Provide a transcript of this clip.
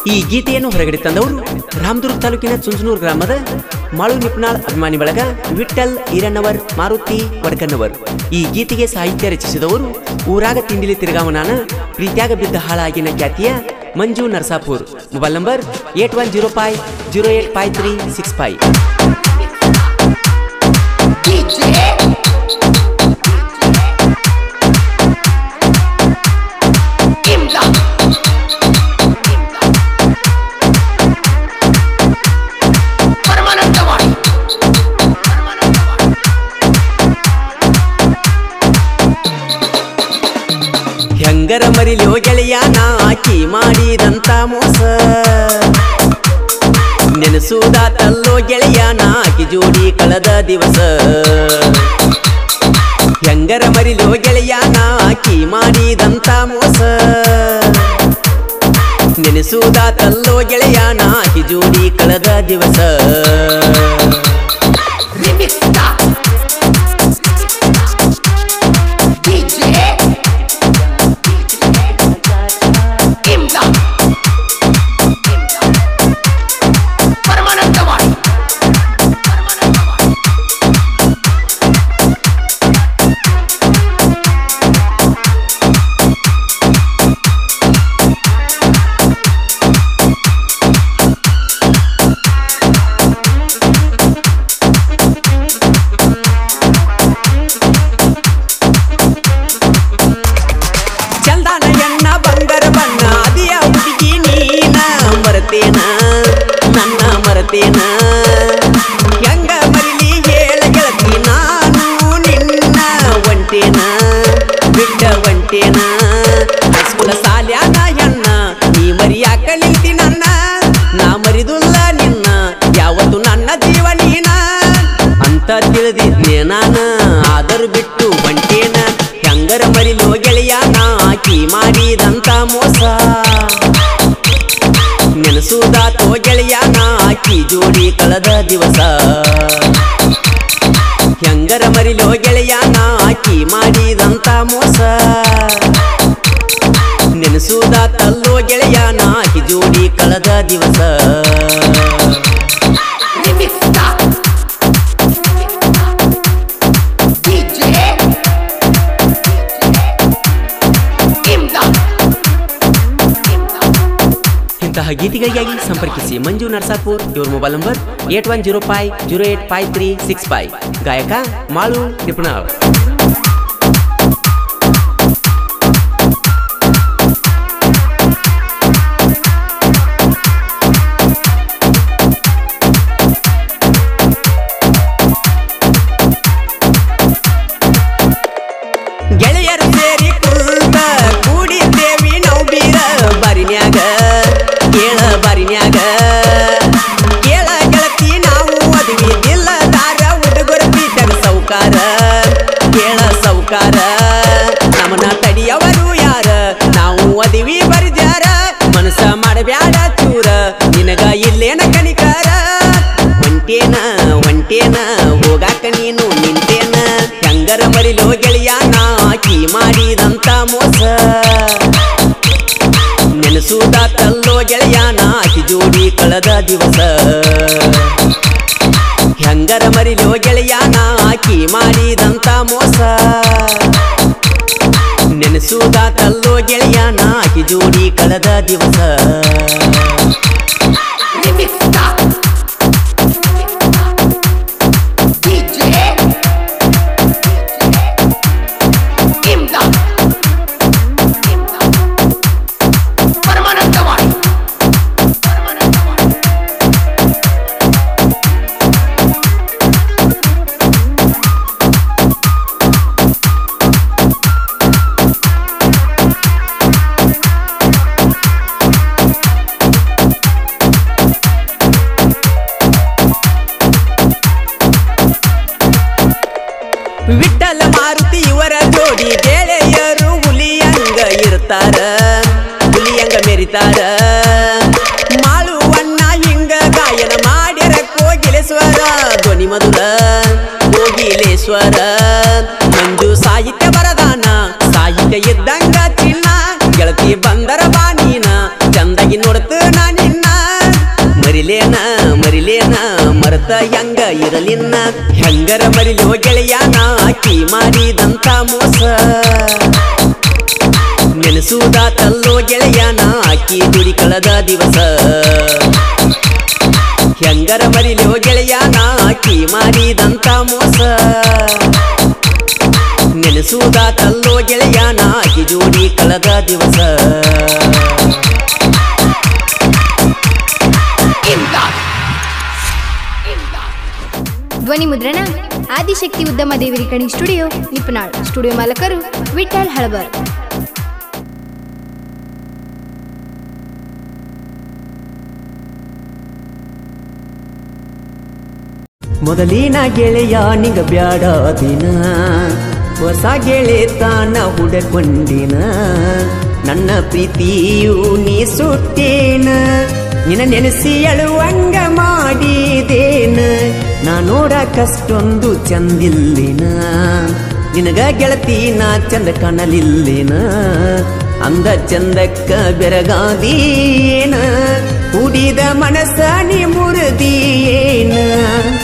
ಈ ಗೀತೆಯನ್ನು ಹೊರಗಡೆ ತಂದವರು ರಾಮದುರ್ಗ ತಾಲೂಕಿನ ಚುಂಚನೂರು ಗ್ರಾಮದ ಮಾಳು ನಿಪ್ನಾಳ್ ಅಭಿಮಾನಿ ಬಳಗ ವಿಠಲ್ ಈರಣ್ಣವರ್ ಮಾರುತಿ ವಡ್ಕನ್ನವರ್ ಈ ಗೀತೆಗೆ ಸಾಹಿತ್ಯ ರಚಿಸಿದವರು ಊರಾಗ ತಿಂಡಿಲಿ ತಿರುಗಾವನಾನ ಪ್ರೀತ್ಯಾಗ ಬಿದ್ದ ಹಾಳಾಗಿನ ಖ್ಯಾತಿಯ Manju Narsapur mobile number eight one zero five zero eight five three six five DJ Imla Paramanandawadi Paramanandawadi ಹೆಂಗರ ಮರಿಲೋ ಗೆಳೆಯ ನಾ ಆಕಿ ಮಾಡಿದಂತ ಮೋಸ ನೆನೆಸುವುದಾತಲ್ಲೋ ಗೆಳೆಯ ನಾ ಆಕಿ ಜೋಡಿ ಕಳೆದ ದಿವಸ ಹೆಂಗರ ಮರಿಲೋ ಗೆಳೆಯ ನಾ ಆಕಿ ಮಾಡಿದಂತ ಮೋಸ ನೆನೆಸುವುದಾತಲ್ಲೋ ಗೆಳೆಯ ನಾ ಆಕಿ ಜೋಡಿ ಕಳೆದ ದಿವಸ Remix start DJ Imla Paramanandawadi Paramanandawadi ಚಂದನ ಎಣ್ಣ ಬಂಗಾರ ಬಣ್ಣ ಅದಿಯ ಹುಡುಗಿ ನೀನ ಮರತೇನ ನನ್ನ ಮರತೇನ ಹೆಂಗ ಮರಿಲಿ ಹೇಳ ಗೆಳತಿ ನಾನು ನಿನ್ನ ಒಂಟೇನ ಬಿಟ್ಟ ಒಂಟೇನ ಹೈಸ್ಕೂಲ ಸಾಲ್ಯಾನ ಹೆಣ್ಣ ನೀ ಮರಿಯಾಕ ನಿಂತಿ ನನ್ನ ನಾ ಮರಿದುಲ್ಲ ನಿನ್ನ ಯಾವತ್ತು ನನ್ನ ಜೀವ ನೀನ ಅಂತ ತಿಳಿದಿದ್ನೆ ನಾನ ಆದರೂ ಬಿಟ್ಟು ಬಂಟೇನ ಹೆಂಗರ ಮರಿಲೋ ಗೆಳೆಯ ನಾ ಆಕಿ ಮಾಡಿದಂತ ಮೋಸ ನೆನಸುದಾತೋ ಗೆಳೆಯ ನಾ ಆಕಿ ಜೋಡಿ ಕಳೆದ ದಿವಸ ಹೆಂಗರ ಮರಿಲೋ ಗೆಳೆಯ ನಾ ಆಕಿ ಮಾಡಿದಂತ ಮೋಸ ನೆನಸುದಾತಲ್ಲೋ ಗೆಳೆಯ ನಾ ಆಕಿ ಜೋಡಿ ಕಳೆದ ದಿವಸ Remix start DJ Imla ಇಂತಹ ಗೀತೆಗಳಿಗಾಗಿ ಸಂಪರ್ಕಿಸಿ ಮಂಜು ನರ್ಸಾಪುರ್ ಇವ್ರ mobile number eight one zero five zero eight five three six five ಗಾಯಕ ಮಾಳು ನಿಪುಣಾಳ್ ಗೆಳೆಯರ ಸೇರಿ ಕುಂತ ಕೂಡಿದ್ದೇವಿ ನಾವು ಬೀರ ಬರಿನ್ಯಾಗ ಕೇಳ ಬರಿನ್ಯಾಗ ಕೇಳ ಗೆಳತಿ ನಾವು ಅದಿವಿ ದಿಲ್ಲದಾರ ಹುಡುಗರ ಪೀಠದ ಸೌಕಾರ ಕೇಳ ಸೌಕಾರ ನಮ್ಮನ್ನ ತಡಿಯವರು ಯಾರ ನಾವು ಅದಿವಿ ಬರಿದ್ಯಾರ ಮನಸ್ಸ ಮಾಡಬ್ಯಾಡ ಚೂರ ನಿನಗ ಇಲ್ಲೇನ ಕಣಿಕಾರ ಒಂಟೇನ ಒಂಟೇನ ಹೋಗಾಕ ನೀನು ನಿಂತೇನ ಹೆಂಗರ ಮರಿಲೋ ಗೆಳೆಯ ನಾ ಆಕಿ ಮಾಡಿದಂತ ಮೋಸ ನೆನೆಸುದಾತಲ್ಲೋ ಗೆಳೆಯ ನಾ ಆಕಿ ಜೋಡಿ ಕಳೆದ ದಿವಸ ಹೆಂಗರ ಮರಿಲೋ ಗೆಳೆಯ ನಾ ಆಕಿ ಮಾಡಿದಂತ ಮೋಸ ನೆನೆಸುದಾತಲ್ಲೋ ಗೆಳೆಯ ನಾ ಆಕಿ ಜೋಡಿ ಕಳೆದ ದಿವಸ Remix start DJ Imla Paramanandawadi Paramanandawadi Vittala Maruti ಇವರ ಜೋಡಿ ಗೆಳೆಯರು ಹುಲಿಯಂಗ ಇರ್ತಾರ ಹುಲಿಯಂಗ ಮೆರಿತಾರ ಮಾಳುವಣ್ಣ ಹಿಂಗ ಗಾಯನ ಮಾಡ್ಯರ ಕೋಗಿಲೇಶ್ವರ ಧ್ವನಿ ಮಧುರ ಕೋಗಿಲೇಶ್ವರ ಮಂಜು ಸಾಹಿತ್ಯ ಬರದಾನ ಸಾಹಿತ್ಯ ಇದ್ದಂಗ ಚಿನ್ನ ಗೆಳತಿ ಬಂದರ ಬಾನೀನ ಚಂದಾಗಿ ನೋಡ್ತು ನಾನಿ ಮರಿಲೇನ ಮರಿಲೇನ ಮರತ ಹೆಂಗ ಇರಲಿನ್ನ ಹೆಂಗರ ಮರಿಲೋ ಗೆಳೆಯನ ಆಕಿ ಮಾಡಿದಂತ ಮೋಸ ನೆನೆಸುವುದಾತಲ್ಲೋ ಗೆಳೆಯನ ಆಕಿ ದುಡಿ ಕಳೆದ ದಿವಸ ಹೆಂಗರ ಮರಿಲೋ ಗೆಳೆಯನ ಆಕಿ ಮಾಡಿದಂತ ಮೋಸ ನೆನೆಸುವುದಾತಲ್ಲೋ ಗೆಳೆಯನ ಆಕಿ ಜೋಡಿ ಕಳೆದ ದಿವಸ ಇಮ್ದಾದ್ ಇಮ್ದಾದ್ ಧ್ವನಿ ಮುದ್ರಣ ಆದಿಶಕ್ತಿ ಉದ್ಯಮ ದೇವರಿ ಕಣಿ ಸ್ಟುಡಿಯೋ ನಿಪನಾಳ್ ಸ್ಟುಡಿಯೋ ಮಾಲಕರು ವಿಠಲ್ ಹಳಬರ್ ಮೊದಲಿನ ಗೆಳೆಯ ನಿಗ ಬ್ಯಾಡ ದಿನ ಹೊಸ ಗೆಳೆತಾನ ಹುಡಕೊಂಡಿನ ನನ್ನ ಪ್ರೀತಿಯು ನೀ ಸುಟ್ಟೇನ ನಿನ್ನ ನೆನೆಸಿ ಅಳುವಂಗ ಮಾಡಿದೇನ ನಾ ನೋಡಕಷ್ಟೊಂದು ಚಂದಿಲ್ಲಿನ ನಿನಗ ಗೆಳತಿ ನಾ ಚಂದ ಕಾಣಲಿಲ್ಲಿನ ಅಂದ ಚಂದಕ್ಕ ಬೆರಗಾದೀನ ಕುಡಿದ ಮನಸ್ಸ ನೀ ಮುರಿದಿಯೇನ